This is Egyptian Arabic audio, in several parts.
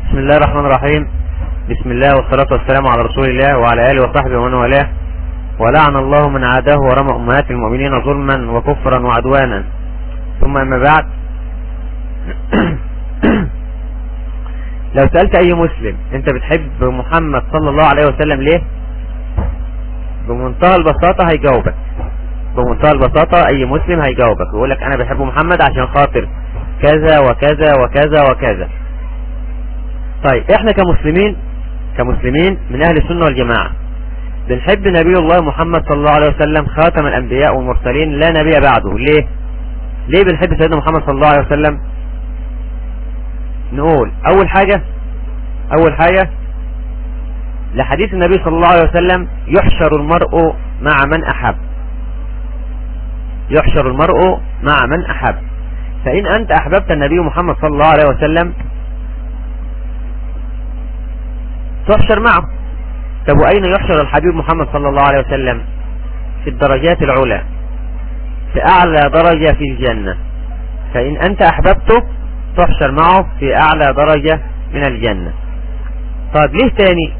بسم الله الرحمن الرحيم بسم الله والصلاة والسلام على رسول الله وعلى آله وصحبه ومن والاه ولعن الله من عاداه ورمى أمهات المؤمنين ظلما وكفرا وعدوانا ثم أما بعد لو سألت أي مسلم أنت بتحب محمد صلى الله عليه وسلم ليه بمنتهى البساطة هيجاوبك بمنتهى البساطة أي مسلم هيجاوبك يقول لك أنا بحب محمد عشان خاطر كذا وكذا وكذا وكذا طيب احنا كمسلمين كمسلمين من اهل السنة والجماعة بنحب نبي الله محمد صلى الله عليه وسلم خاتم الانبياء والمرسلين لا نبي بعده ليه ليه بنحب سيدنا محمد صلى الله عليه وسلم نقول اول حاجة اول حاجة لحديث النبي صلى الله عليه وسلم يحشر المرء مع من احب يحشر المرء مع من احب فان انت احببت النبي محمد صلى الله عليه وسلم تحشر معه طب وأين يحشر الحبيب محمد صلى الله عليه وسلم في الدرجات العلى في أعلى درجة في الجنة فإن أنت أحببته تحشر معه في أعلى درجة من الجنة طيب ليه تاني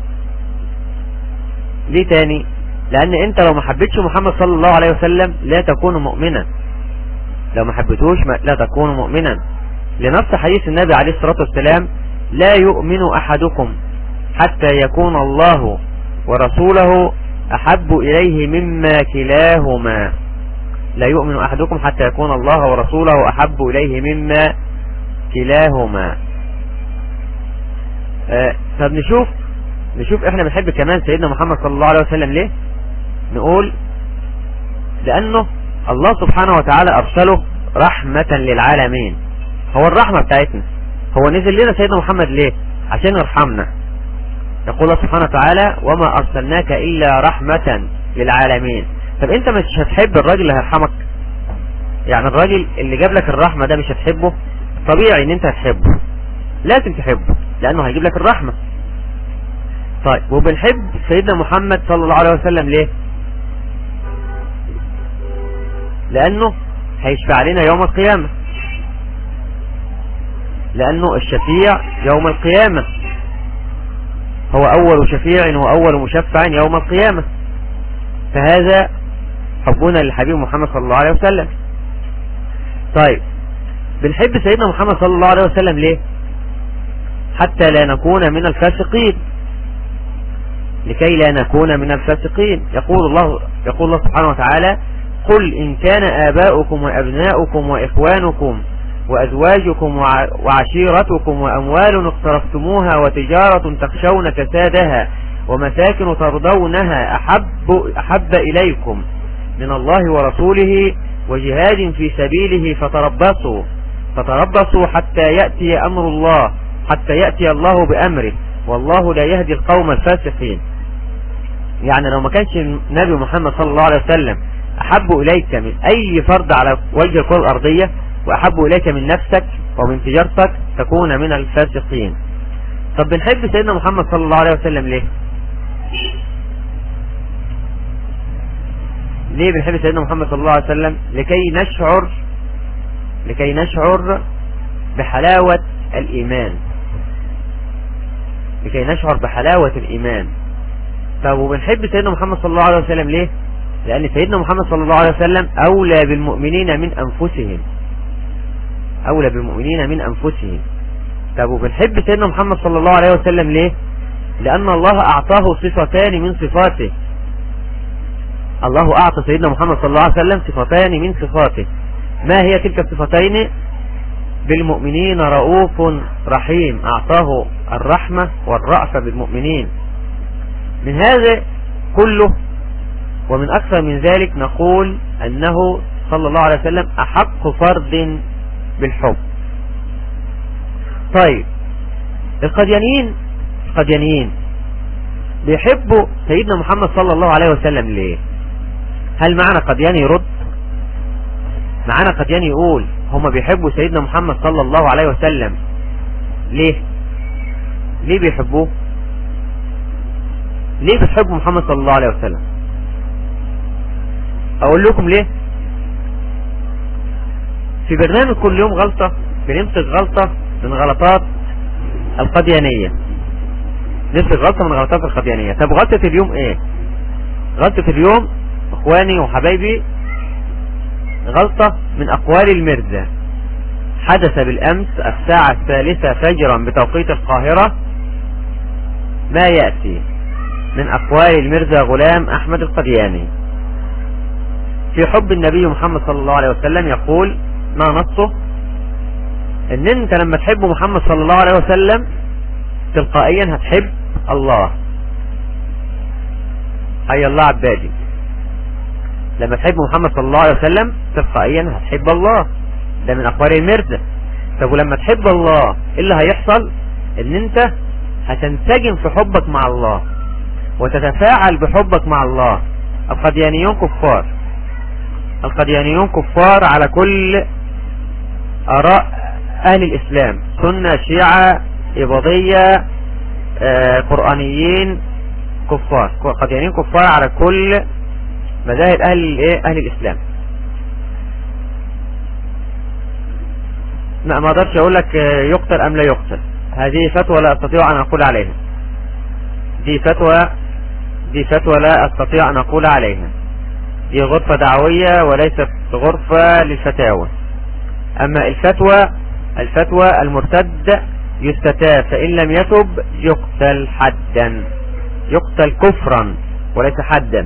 ليه تاني لأن أنت لو ما حبيتش محمد صلى الله عليه وسلم لا تكون مؤمنا لو ما حبيتوش لا تكون مؤمنا لنفس حديث النبي عليه الصلاة والسلام لا يؤمن أحدكم حتى يكون الله ورسوله أحب إليه مما كلاهما لا يؤمن أحدكم حتى يكون الله ورسوله أحب إليه مما كلاهما آه طب نشوف نشوف احنا بنحب كمان سيدنا محمد صلى الله عليه وسلم ليه نقول لأنه الله سبحانه وتعالى أرسله رحمة للعالمين هو الرحمة بتاعتنا هو نزل لنا سيدنا محمد ليه عشان يرحمنا يقول الله سبحانه وتعالى وما أرسلناك إلا رحمة للعالمين طب انت مش هتحب الراجل اللي هيرحمك يعني الراجل اللي جاب لك الرحمة ده مش هتحبه طبيعي ان انت هتحبه لازم تحبه لانه هيجيب لك الرحمة طيب وبنحب سيدنا محمد صلى الله عليه وسلم ليه لانه هيشفع لنا يوم القيامة لانه الشفيع يوم القيامة هو أول شفيع وأول مشفع يوم القيامة فهذا حبنا للحبيب محمد صلى الله عليه وسلم طيب بنحب سيدنا محمد صلى الله عليه وسلم ليه حتى لا نكون من الفاسقين لكي لا نكون من الفاسقين يقول الله يقول الله سبحانه وتعالى قل إن كان آباؤكم وأبناؤكم وإخوانكم وأزواجكم وعشيرتكم وأموال اقترفتموها وتجارة تخشون كسادها ومساكن ترضونها أحب, أحب إليكم من الله ورسوله وجهاد في سبيله فتربصوا فتربصوا حتى يأتي أمر الله حتى يأتي الله بأمره والله لا يهدي القوم الفاسقين يعني لو ما كانش النبي محمد صلى الله عليه وسلم أحب إليك من أي فرد على وجه الكرة الأرضية وأحب إليك من نفسك ومن تجارتك تكون من الفاسقين طب بنحب سيدنا محمد صلى الله عليه وسلم ليه ليه بنحب سيدنا محمد صلى الله عليه وسلم لكي نشعر لكي نشعر بحلاوة الإيمان لكي نشعر بحلاوة الإيمان طب وبنحب سيدنا محمد صلى الله عليه وسلم ليه لأن سيدنا محمد صلى الله عليه وسلم أولى بالمؤمنين من أنفسهم أولى بالمؤمنين من أنفسهم طب وبنحب سيدنا محمد صلى الله عليه وسلم ليه لأن الله أعطاه صفتان من صفاته الله أعطى سيدنا محمد صلى الله عليه وسلم صفتان من صفاته ما هي تلك الصفتين بالمؤمنين رؤوف رحيم أعطاه الرحمة والرأفة بالمؤمنين من هذا كله ومن أكثر من ذلك نقول أنه صلى الله عليه وسلم أحق فرد بالحب طيب القديانيين القديانيين بيحبوا سيدنا محمد صلى الله عليه وسلم ليه هل معنى قدياني يرد معانا قدياني يقول هما بيحبوا سيدنا محمد صلى الله عليه وسلم ليه ليه بيحبوه ليه بتحبوا محمد صلى الله عليه وسلم اقول لكم ليه في برنامج كل يوم غلطة بنمسك غلطة من غلطات القديانية نفس غلطة من غلطات القديانية طب غلطة اليوم ايه غلطة اليوم اخواني وحبايبي غلطة من اقوال المرزة حدث بالامس الساعة الثالثة فجرا بتوقيت القاهرة ما يأتي من اقوال المرزا غلام احمد القدياني في حب النبي محمد صلى الله عليه وسلم يقول ما نصه ان انت لما تحب محمد صلى الله عليه وسلم تلقائيا هتحب الله حي الله عبادي لما تحب محمد صلى الله عليه وسلم تلقائيا هتحب الله ده من اقوال المرزة طب ولما تحب الله ايه اللي هيحصل ان انت هتنسجم في حبك مع الله وتتفاعل بحبك مع الله القديانيون كفار القديانيون كفار على كل اراء اهل الاسلام سنة شيعة اباضية آه قرآنيين كفار قديانيين كفار على كل مذاهب اهل الايه اهل الاسلام ما ما اقدرش اقول لك يقتل ام لا يقتل هذه فتوى لا استطيع ان اقول عليها دي فتوى دي فتوى لا استطيع ان اقول عليها دي غرفة دعوية وليست غرفة للفتاوى اما الفتوى الفتوى المرتد يستتاب فان لم يتب يقتل حدا يقتل كفرا وليس حدا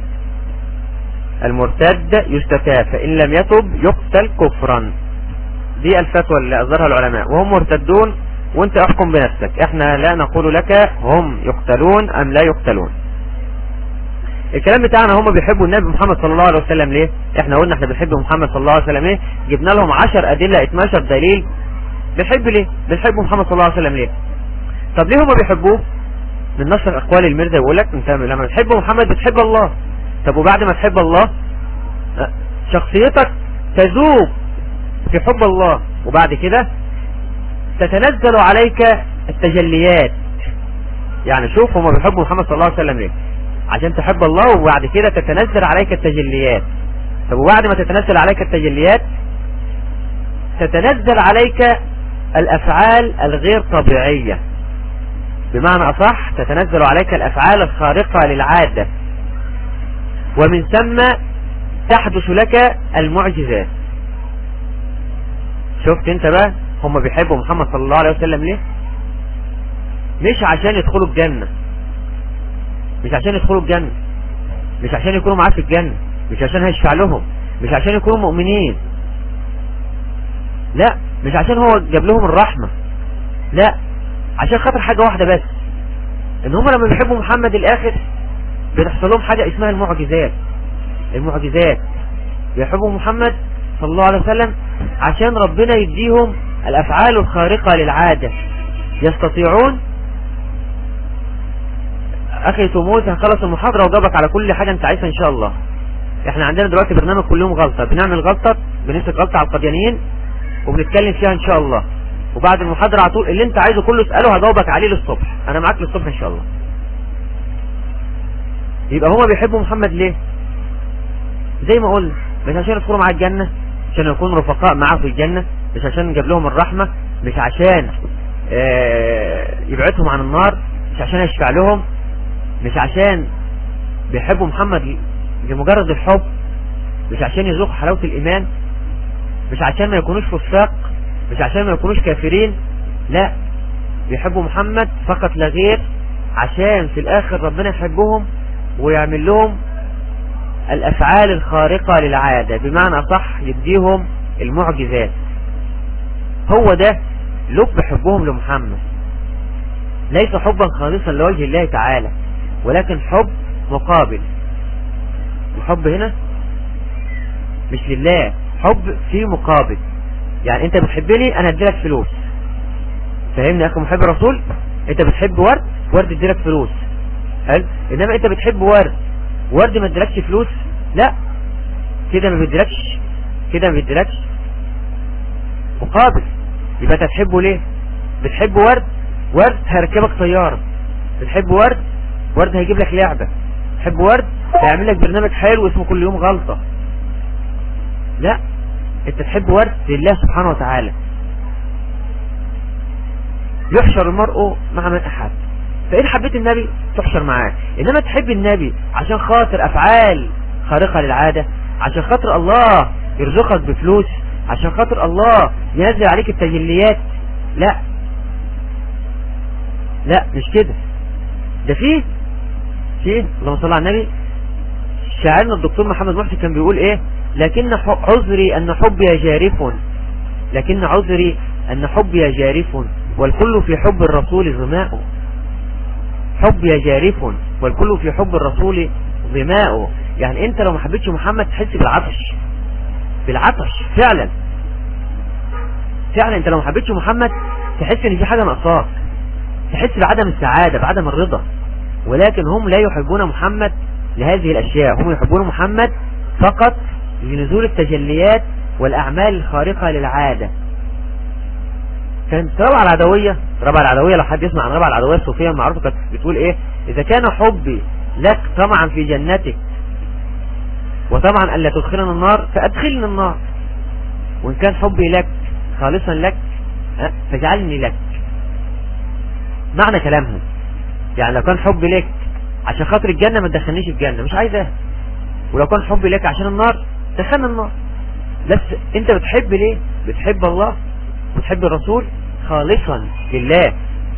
المرتد يستتاب فإن لم يتب يقتل كفرا دي الفتوى اللي أظهرها العلماء وهم مرتدون وانت احكم بنفسك احنا لا نقول لك هم يقتلون ام لا يقتلون الكلام بتاعنا هم بيحبوا النبي محمد صلى الله عليه وسلم ليه احنا قلنا احنا بنحب محمد صلى الله عليه وسلم ليه جبنا لهم 10 ادلة 12 دليل بنحب ليه بنحب محمد صلى الله عليه وسلم ليه طب ليه هم بيحبوه من نصر اقوال المرزا يقول لك انت لما تحب محمد بتحب الله طب وبعد ما تحب الله شخصيتك تذوب في حب الله وبعد كده تتنزل عليك التجليات يعني شوف هما بيحبوا محمد صلى الله عليه وسلم ليه عشان تحب الله وبعد كده تتنزل عليك التجليات طب وبعد ما تتنزل عليك التجليات تتنزل عليك الافعال الغير طبيعية بمعنى اصح تتنزل عليك الافعال الخارقة للعادة ومن ثم تحدث لك المعجزات شفت انت بقى هم بيحبوا محمد صلى الله عليه وسلم ليه مش عشان يدخلوا الجنة مش عشان يدخلوا الجنة مش عشان يكونوا معاه في الجنة مش عشان هيشفع لهم مش عشان يكونوا مؤمنين لا مش عشان هو جاب لهم الرحمة لا عشان خاطر حاجة واحدة بس ان هم لما بيحبوا محمد الاخر بتحصل لهم حاجة اسمها المعجزات المعجزات بيحبوا محمد صلى الله عليه وسلم عشان ربنا يديهم الافعال الخارقة للعادة يستطيعون اخي تموت هنخلص المحاضرة وجابك على كل حاجة انت عايزها ان شاء الله احنا عندنا دلوقتي برنامج كل يوم غلطة بنعمل غلطة بنمسك غلطة على القديانيين وبنتكلم فيها ان شاء الله وبعد المحاضرة على طول اللي انت عايزه كله اسأله هجاوبك عليه للصبح انا معاك للصبح ان شاء الله يبقى هما بيحبوا محمد ليه زي ما قلنا مش عشان يدخلوا معاه الجنة عشان يكونوا رفقاء معاه في الجنة مش عشان جاب لهم الرحمة مش عشان يبعدهم عن النار مش عشان يشفع لهم مش عشان بيحبوا محمد لمجرد الحب مش عشان يذوقوا حلاوة الإيمان مش عشان ما يكونوش فساق مش عشان ما يكونوش كافرين لا بيحبوا محمد فقط لا غير عشان في الآخر ربنا يحبهم ويعمل لهم الأفعال الخارقة للعادة بمعنى صح يديهم المعجزات هو ده لب حبهم لمحمد ليس حبا خالصا لوجه الله تعالى ولكن حب مقابل الحب هنا مش لله حب في مقابل يعني انت بتحبني انا اديلك فلوس فاهمني يا اخي محب الرسول انت بتحب ورد ورد اديلك فلوس حلو انما انت بتحب ورد ورد ما اديلكش فلوس لا كده ما بيديلكش كده ما بيديلكش مقابل يبقى انت تحبه ليه بتحب ورد ورد هيركبك طيارة بتحب ورد ورد هيجيب لك لعبة بتحب ورد هيعمل لك برنامج حلو اسمه كل يوم غلطة لا انت تحب ورد لله سبحانه وتعالى يحشر المرء مع من أحب فإن حبيت النبي تحشر معاه إنما تحب النبي عشان خاطر أفعال خارقة للعادة عشان خاطر الله يرزقك بفلوس عشان خاطر الله ينزل عليك التجليات لا لا مش كده ده فيه فيه اللهم صل على النبي شاعرنا الدكتور محمد محسن كان بيقول ايه لكن عذري ان حبي جارف لكن عذري ان حبي جارف والكل في حب الرسول ظماء حبي جارف والكل في حب الرسول ظماء يعني انت لو ما حبيتش محمد تحس بالعطش بالعطش فعلا فعلا انت لو ما حبيتش محمد تحس ان في حاجة ناقصاك تحس بعدم السعادة بعدم الرضا ولكن هم لا يحبون محمد لهذه الأشياء هم يحبون محمد فقط لنزول التجليات والأعمال الخارقة للعادة كانت ربع العدوية ربع العدوية لو حد يسمع عن ربع العدوية الصوفية المعروفة كانت بتقول ايه إذا كان حبي لك طمعا في جنتك وطبعا ألا تدخلنا النار فأدخلنا النار وإن كان حبي لك خالصا لك فاجعلني لك معنى كلامهم يعني لو كان حبي لك عشان خاطر الجنة ما تدخلنيش الجنة مش عايزها ولو كان حبي لك عشان النار دخلنا النار بس انت بتحب ليه بتحب الله بتحب الرسول خالصا لله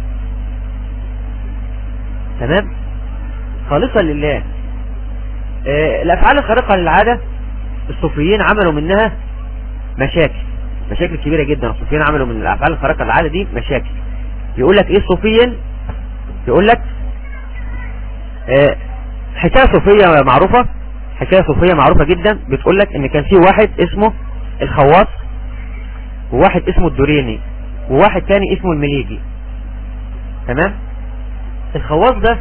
تمام خالصا لله اه الافعال الخارقة للعادة الصوفيين عملوا منها مشاكل مشاكل كبيرة جدا الصوفيين عملوا من الافعال الخارقة للعادة دي مشاكل يقول لك ايه الصوفيين يقول لك اه حكاية صوفية معروفة حكاية صوفية معروفة جدا بتقول لك ان كان في واحد اسمه الخواص وواحد اسمه الدوريني وواحد تاني اسمه المليجي تمام الخواص ده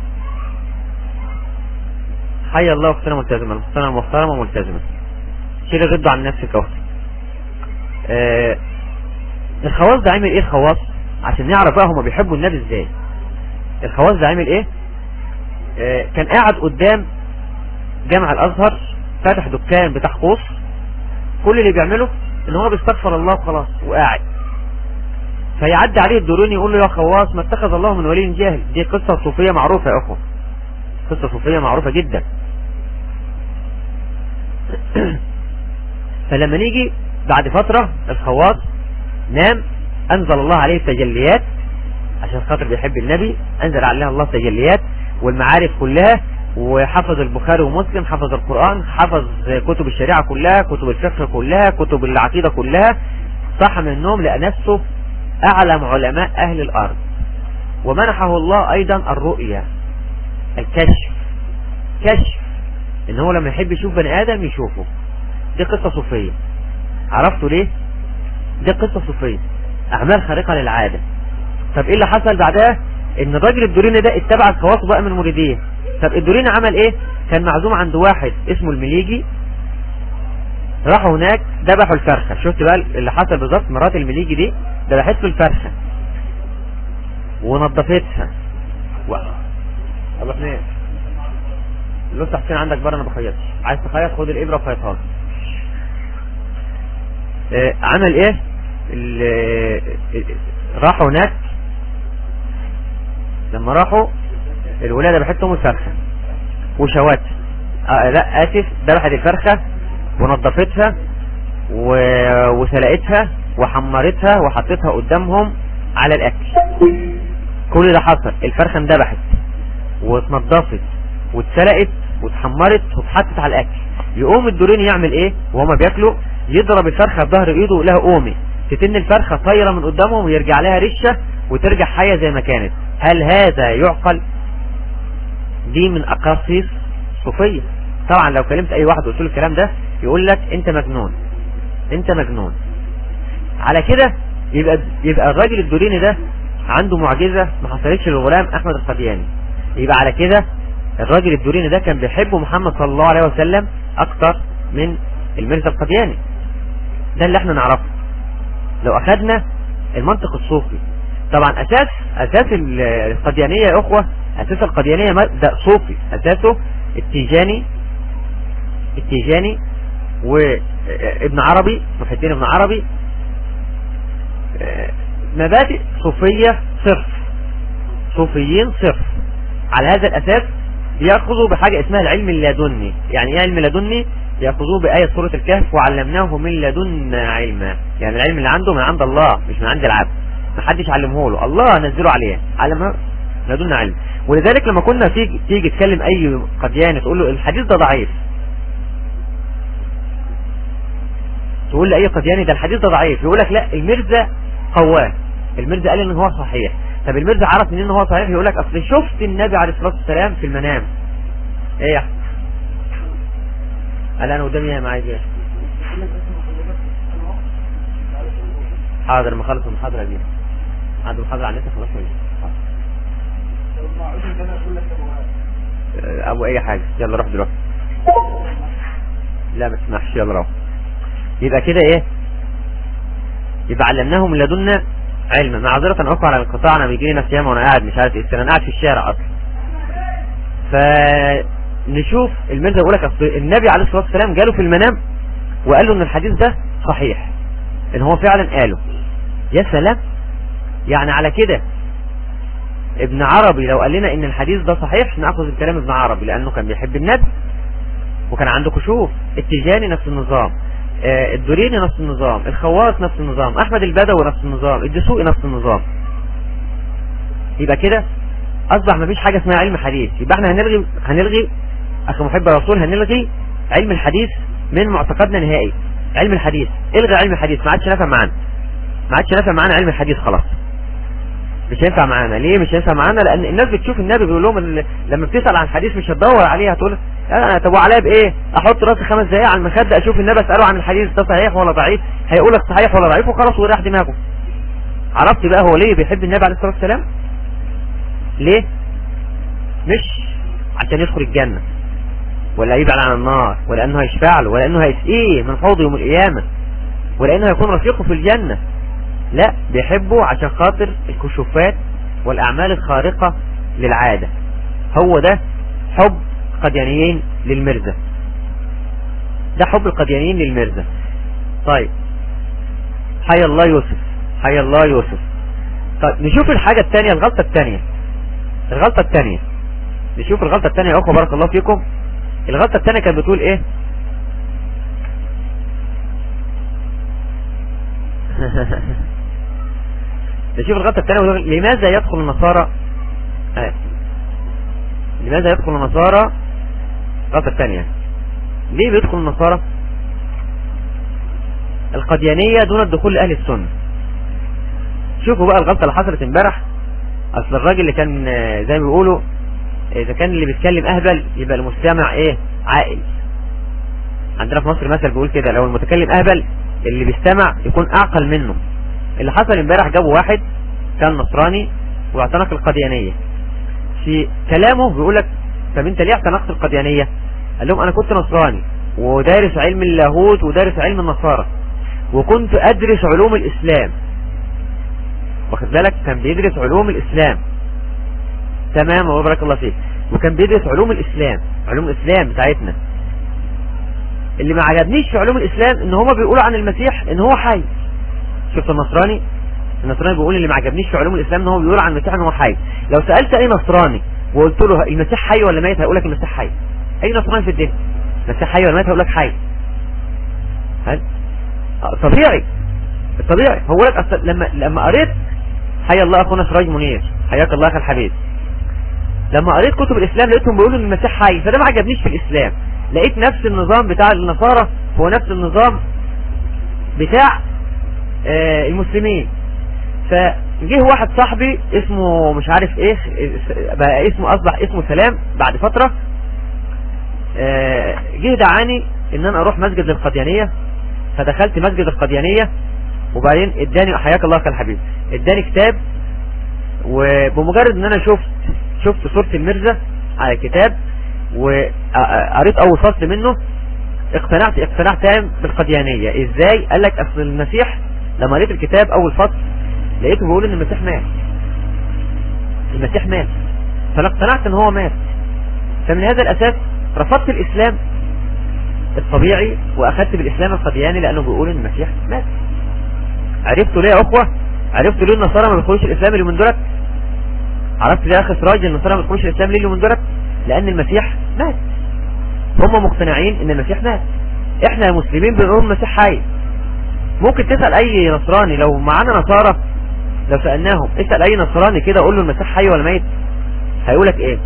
حي الله اختنا ملتزمة اختنا محترمة ملتزمة شيل الرد عن نفسك اختي آه الخواص ده عامل ايه الخواص عشان نعرف بقى هما بيحبوا النبي ازاي الخواص ده عامل ايه آه كان قاعد قدام جامع الازهر فاتح دكان بتاع قوس كل اللي بيعمله ان هو بيستغفر الله خلاص وقاعد فيعدي عليه الدروني يقول له يا خواص ما اتخذ الله من ولي جاهل دي قصة صوفية معروفة يا اخوة قصة صوفية معروفة جدا فلما نيجي بعد فترة الخواص نام انزل الله عليه التجليات عشان خاطر بيحب النبي انزل عليه الله التجليات والمعارف كلها وحفظ البخاري ومسلم حفظ القرآن حفظ كتب الشريعة كلها كتب الفقه كلها كتب العقيدة كلها صح من النوم لقى نفسه أعلم علماء أهل الأرض ومنحه الله أيضا الرؤية الكشف كشف إن هو لما يحب يشوف بني آدم يشوفه دي قصة صوفية عرفتوا ليه دي قصة صوفية أعمال خارقة للعادة طب إيه اللي حصل بعدها إن الراجل الدوريني ده اتبع الخواص بقى من مريديه طب الدوريني عمل ايه كان معزوم عند واحد اسمه المليجي راحوا هناك ذبحوا الفرخة شفت بقى اللي حصل بالظبط مرات المليجي دي ذبحت له الفرخة ونظفتها و... الله اثنين اللوسة حسين عندك بره انا بخيطش عايز تخيط خد الابرة وخيطها اه عمل ايه راحوا هناك لما راحوا الولادة بحثهم الفرخة وشوات آه لا اسف ذبحت الفرخة ونظفتها و... وسلقتها وحمرتها وحطيتها قدامهم على الاكل كل ده حصل الفرخة اندبحت واتنضفت واتسلقت واتحمرت واتحطت على الاكل يقوم الدورين يعمل ايه وهما بياكلوا يضرب الفرخة بظهر ايده لها قومي تتن الفرخة طايرة من قدامهم ويرجع لها رشة وترجع حية زي ما كانت هل هذا يعقل دي من اقاصيص صوفية طبعا لو كلمت اي واحد وقلت له الكلام ده يقول لك انت مجنون انت مجنون على كده يبقى يبقى الراجل الدوريني ده عنده معجزة ما حصلتش للغلام احمد القدياني يبقى على كده الراجل الدوريني ده كان بيحب محمد صلى الله عليه وسلم اكتر من المرزا القدياني ده اللي احنا نعرفه لو اخدنا المنطق الصوفي طبعا اساس اساس القديانية يا اخوة اساس القديانية ده صوفي اساسه التيجاني التيجاني وابن عربي محي الدين ابن عربي مبادئ صوفية صرف صوفيين صرف على هذا الأساس بيأخذوا بحاجة اسمها العلم اللدني يعني ايه علم لدني يأخذوه بآية سورة الكهف وعلمناه من لدنا علما يعني العلم اللي عنده من عند الله مش من عند العبد ما حدش علمه له الله نزله عليه علمه لدنا علم ولذلك لما كنا تيجي تيجي تكلم اي قديان تقول له الحديث ده ضعيف تقول لاي قدياني ده الحديث ده ضعيف يقول لك لا المرزا قواه المرزا قال ان هو صحيح طب المرزا عرف منين ان هو صحيح يقول لك اصل شفت النبي عليه الصلاه والسلام في المنام ايه يا قال انا قدامي معايا ايه حاضر ما خلص المحاضره دي عنده محاضره على النت خلاص ابو اي حاجه يلا روح دلوقتي لا ما تسمحش يلا روح يبقى كده ايه يبقى علمناهم من لدنا علما معذرة اخرى على القطاع انا بيجي لي نفسي وانا قاعد مش عارف ايه انا قاعد في الشارع اصلا فنشوف المرزا يقول لك اصل النبي عليه الصلاه والسلام جاله في المنام وقال له ان الحديث ده صحيح ان هو فعلا قاله يا سلام يعني على كده ابن عربي لو قال لنا ان الحديث ده صحيح ناخذ الكلام ابن عربي لانه كان بيحب النبي وكان عنده كشوف التجاني نفس النظام آه، الدوريني نفس النظام الخواص نفس النظام احمد البدوي نفس النظام الدسوقي نفس النظام يبقى كده اصبح ما فيش حاجة اسمها علم حديث يبقى احنا هنلغي هنلغي اخي محب الرسول هنلغي علم الحديث من معتقدنا نهائي علم الحديث الغي علم الحديث ما عادش نافع معانا ما عادش نافع معانا علم الحديث خلاص مش هينفع معانا ليه مش هينفع معانا لان الناس بتشوف النبي بيقول لهم لما بتسال عن حديث مش هتدور عليه هتقول انا طب وعليا بايه احط راسي خمس دقايق على المخده اشوف النبي اساله عن الحديث ده صحيح ولا ضعيف هيقول لك صحيح ولا ضعيف وخلاص ويريح دماغه عرفت بقى هو ليه بيحب النبي عليه الصلاه والسلام ليه مش عشان يدخل الجنه ولا يبعد عن النار ولا انه هيشفع له ولا انه هيسقيه من حوض يوم القيامه ولا انه هيكون رفيقه في الجنه لا بيحبه عشان خاطر الكشوفات والأعمال الخارقة للعادة هو ده حب قديانيين للمرزة ده حب القديانيين للمرزة طيب حي الله يوسف حي الله يوسف طيب نشوف الحاجة الثانية الغلطة الثانية الغلطة الثانية نشوف الغلطة الثانية يا أخوة بارك الله فيكم الغلطة الثانية كانت بتقول ايه نشوف الغلطة الثانية لماذا يدخل النصارى آه. لماذا يدخل النصارى الغلطة الثانية ليه بيدخل النصارى القديانية دون الدخول لأهل السنة شوفوا بقى الغلطة اللي حصلت امبارح اصل الراجل اللي كان زي ما بيقولوا اذا كان اللي بيتكلم اهبل يبقى المستمع ايه عاقل عندنا في مصر مثل بيقول كده لو المتكلم اهبل اللي بيستمع يكون اعقل منه اللي حصل امبارح جابوا واحد كان نصراني واعتنق القديانية في كلامه بيقول لك طب انت ليه اعتنقت القديانية قال لهم انا كنت نصراني ودارس علم اللاهوت ودارس علم النصارى وكنت ادرس علوم الاسلام واخد بالك كان بيدرس علوم الاسلام تمام وبارك الله فيك وكان بيدرس علوم الاسلام علوم الاسلام بتاعتنا اللي ما عجبنيش في علوم الاسلام ان هما بيقولوا عن المسيح ان هو حي شفت النصراني النصراني بيقول اللي ما عجبنيش في علوم الاسلام ان هو بيقول عن المسيح ان هو حي لو سألت اي نصراني وقلت له المسيح حي ولا ميت هيقول لك المسيح حي اي نصراني في الدنيا المسيح حي ولا ميت هيقول لك حي هل طبيعي الطبيعي هو لك أصل لما لما قريت حي الله اخونا سراج منير حياك الله اخي الحبيب لما قريت كتب الاسلام لقيتهم بيقولوا ان المسيح حي فده ما عجبنيش في الاسلام لقيت نفس النظام بتاع النصارى هو نفس النظام بتاع آه المسلمين فجه واحد صاحبي اسمه مش عارف ايه بقى اسمه اصبح اسمه سلام بعد فترة آه جه دعاني ان انا اروح مسجد للقديانية فدخلت مسجد القديانية وبعدين اداني حياك الله كالحبيب اداني كتاب وبمجرد ان انا شفت شفت صورة المرزة على الكتاب وقريت اول فصل منه اقتنعت اقتناع تام بالقديانية ازاي قال لك اصل المسيح لما قريت الكتاب اول فصل لقيته بيقول ان المسيح مات المسيح مات فانا اقتنعت ان هو مات فمن هذا الاساس رفضت الاسلام الطبيعي واخدت بالاسلام القدياني لانه بيقول ان المسيح مات عرفتوا ليه يا اخوة عرفت ليه النصارى ما بيدخلوش الاسلام اللي من دولت عرفت ليه اخي سراج النصارى ما بيدخلوش الاسلام اللي من دولت لان المسيح مات هم مقتنعين ان المسيح مات احنا مسلمين بنقول المسيح حي ممكن تسأل اي نصراني لو معانا نصارى لو سألناهم اسأل اي نصراني كده قول له المسيح حي ولا ميت هيقولك ايه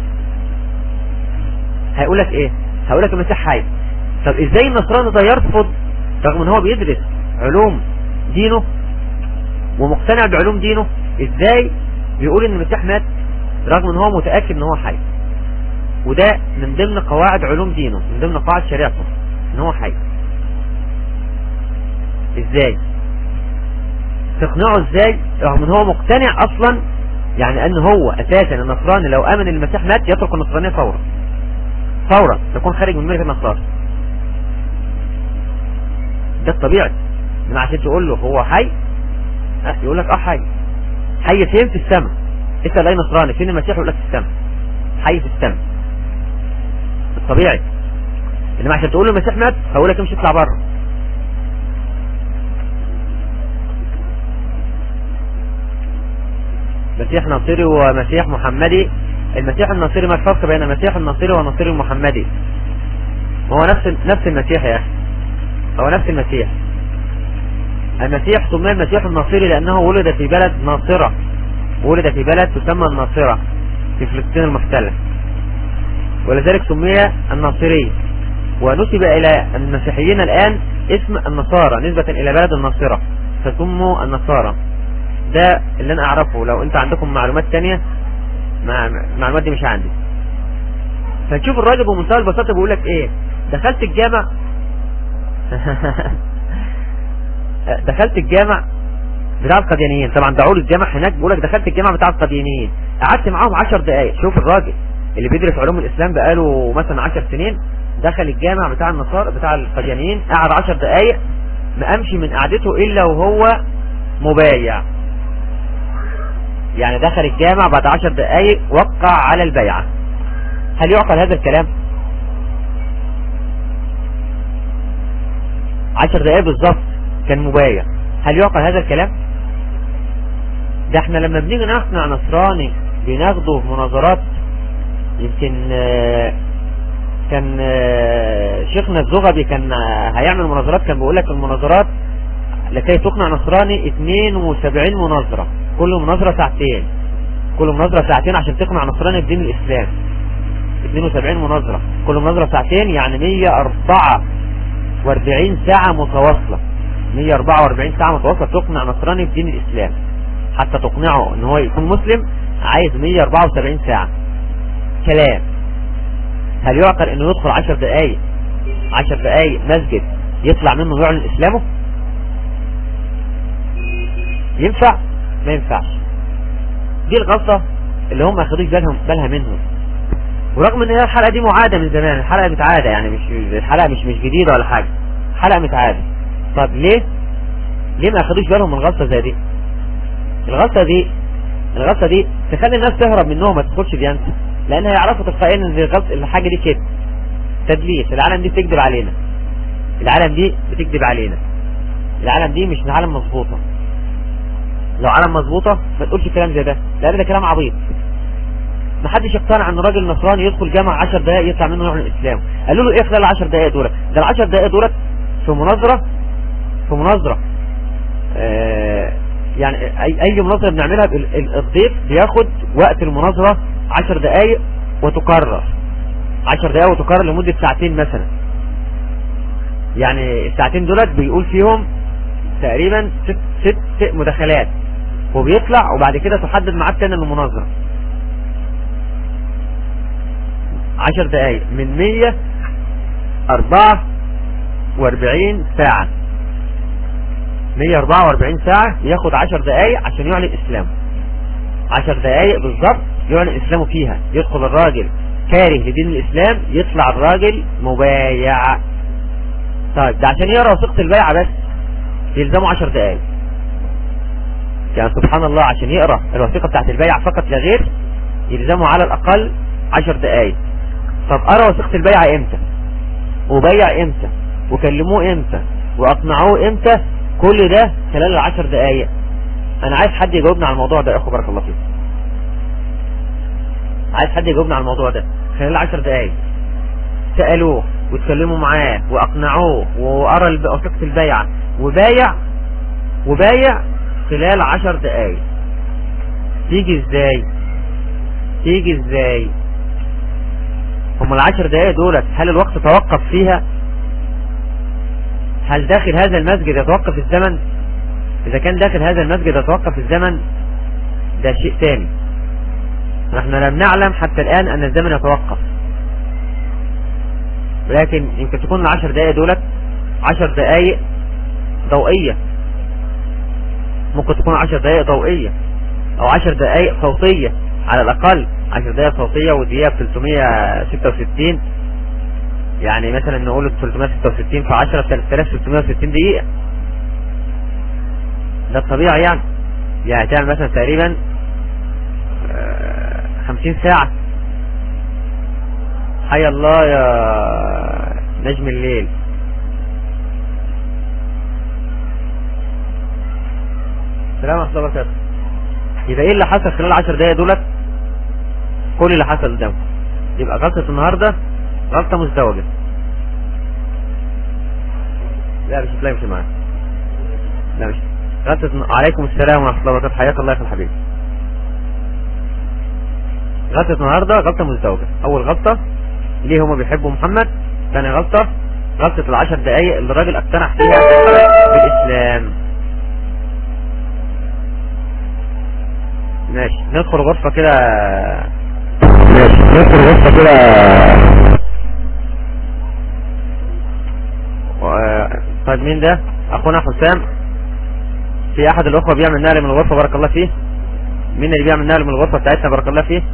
هيقولك ايه هيقولك المسيح حي طب ازاي النصراني ده يرفض رغم ان هو بيدرس علوم دينه ومقتنع بعلوم دينه ازاي بيقول ان المسيح مات رغم ان هو متأكد ان هو حي وده من ضمن قواعد علوم دينه من ضمن قواعد شريعته ان هو حي ازاي تقنعه ازاي رغم ان هو مقتنع اصلا يعني ان هو اساسا النصراني لو امن المسيح مات يترك النصرانية فورا فورا يكون خارج من ملك النصارى ده الطبيعي من عشان تقول له هو حي أه يقول لك اه حي حي فين في السماء اسأل اي نصراني فين المسيح يقول لك في السماء حي في السماء الطبيعي انما عشان تقول له المسيح مات هقول لك امشي اطلع بره مسيح ناصري ومسيح محمدي المسيح الناصري ما الفرق بين المسيح الناصري والناصري المحمدي هو نفس نفس المسيح يا اخي هو نفس المسيح المسيح سمي المسيح الناصري لأنه ولد في بلد ناصرة ولد في بلد تسمى الناصرة في فلسطين المحتلة ولذلك سمي الناصري ونسب إلى المسيحيين الآن اسم النصارى نسبة إلى بلد الناصرة فسموا النصارى ده اللي أنا أعرفه لو أنت عندكم معلومات تانية المعلومات دي مش عندي فنشوف الراجل بمنتهى البساطة بيقول لك ايه دخلت الجامع دخلت الجامع بتاع القديانيين طبعا دعوا لي الجامع هناك بيقول لك دخلت الجامع بتاع القديانيين قعدت معاهم 10 دقائق شوف الراجل اللي بيدرس علوم الاسلام بقاله مثلا 10 سنين دخل الجامع بتاع النصارى بتاع القديانيين قعد 10 دقائق ما امشي من قعدته الا وهو مبايع يعني دخل الجامع بعد 10 دقائق وقع على البيعة هل يعقل هذا الكلام 10 دقائق بالظبط كان مبايع هل يعقل هذا الكلام ده احنا لما بنيجي نقنع نصراني بناخده في مناظرات يمكن كان شيخنا الزغبي كان هيعمل مناظرات كان بيقول لك المناظرات لكي تقنع نصراني 72 مناظرة كل مناظرة ساعتين كل مناظرة ساعتين عشان تقنع نصراني بدين الإسلام 72 مناظرة كل مناظرة ساعتين يعني 144 ساعة متواصلة 144 ساعة متواصلة تقنع نصراني بدين الإسلام حتى تقنعه ان هو يكون مسلم عايز 174 ساعة كلام هل يعقل انه يدخل 10 دقايق 10 دقايق مسجد يطلع منه يعلن اسلامه ينفع ما ينفعش دي الغلطة اللي هم اخدوش بالهم بالها منهم ورغم ان هي الحلقة دي معادة من زمان الحلقة متعادة يعني مش الحلقة مش مش جديدة ولا حاجة حلقة متعادة طب ليه ليه ما اخدوش بالهم من غلطة زي دي الغلطة دي الغلطة دي تخلي الناس تهرب منهم ما تدخلش ديانته لان هيعرفوا تلقائيا ان الغلط الحاجة دي كده تدليس العالم دي بتكذب علينا العالم دي بتكذب علينا العالم دي مش عالم مظبوطة لو عالم مظبوطة ما تقولش كلام زي ده لان ده كلام عبيط ما حدش يقتنع ان راجل نصراني يدخل جامع 10 دقائق يطلع منه يعلن الاسلام قالوا له ايه خلال 10 دقائق دولت ده ال 10 دقائق دولت في مناظرة في مناظرة آه يعني اي اي مناظرة بنعملها الضيف بياخد وقت المناظرة 10 دقائق وتكرر 10 دقائق وتكرر لمدة ساعتين مثلا يعني الساعتين دولت بيقول فيهم تقريبا ست, ست مداخلات وبيطلع وبعد كده تحدد معاد تاني للمناظرة 10 دقائق من 144 ساعة 144 ساعة ياخد 10 دقائق عشان يعلن اسلامه 10 دقائق بالظبط يعلن اسلامه فيها يدخل الراجل كاره لدين الاسلام يطلع الراجل مبايع طيب ده عشان يقرا وثيقة البيعة بس يلزمه 10 دقائق يعني سبحان الله عشان يقرا الوثيقة بتاعت البيع فقط لا غير يلزمه على الاقل 10 دقائق طب قرا وثيقة البيعة امتى وبيع امتى وكلموه امتى واقنعوه امتى كل ده خلال العشر دقايق انا عايز حد يجاوبني على الموضوع ده يا اخو بارك الله فيك عايز حد يجاوبني على الموضوع ده خلال 10 دقايق سألوه واتكلموا معاه واقنعوه وقرا وثيقة البيعة وبايع وبايع خلال 10 دقايق تيجي ازاي تيجي ازاي هم العشر دقايق دولت هل الوقت توقف فيها هل داخل هذا المسجد يتوقف الزمن اذا كان داخل هذا المسجد يتوقف الزمن ده شيء تاني نحن لم نعلم حتى الان ان الزمن يتوقف ولكن يمكن تكون العشر دقايق دولت عشر دقايق ضوئية ممكن تكون عشر دقايق ضوئية او عشر دقايق صوتية على الاقل عشر دقايق صوتية ودقيقة ب 366 يعني مثلا نقول 366 في 10 3660 دقيقة ده الطبيعي يعني يعني تعمل مثلا تقريبا 50 ساعة حي الله يا نجم الليل السلام ورحمة الله وبركاته يبقى ايه اللي حصل خلال 10 دقايق دولت كل اللي حصل قدامكم يبقى غلطة النهاردة غلطة مزدوجة لا مش لا مش معايا لا مش غلطة عليكم السلام ورحمة الله وبركاته حياك الله يا الحبيب غلطة النهاردة غلطة مزدوجة اول غلطة ليه هما بيحبوا محمد ثاني غلطة غلطة العشر دقايق اللي الراجل اقتنع فيها بالاسلام ماشي ندخل غرفة كده ماشي ندخل غرفة كده طيب مين ده اخونا حسام في احد الاخوة بيعمل نقل من الغرفة بارك الله فيه مين اللي بيعمل نقل من الغرفة بتاعتنا بارك الله فيه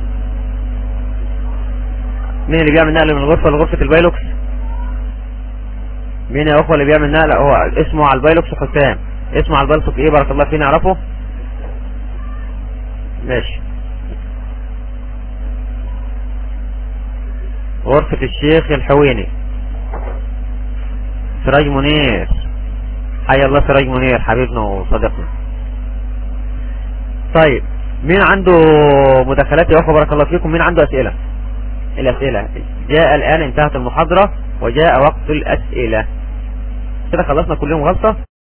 مين اللي بيعمل نقل من الغرفة لغرفة البايلوكس مين يا اخوة اللي بيعمل نقل هو اسمه على البايلوكس حسام اسمه على البايلوكس ايه بارك الله فيه نعرفه ماشي غرفة الشيخ الحويني سراج منير حي الله سراج منير حبيبنا وصديقنا طيب مين عنده مداخلات يا اخوة بارك الله فيكم مين عنده اسئلة الاسئلة جاء الان انتهت المحاضرة وجاء وقت الاسئلة كده خلصنا كل يوم غلطة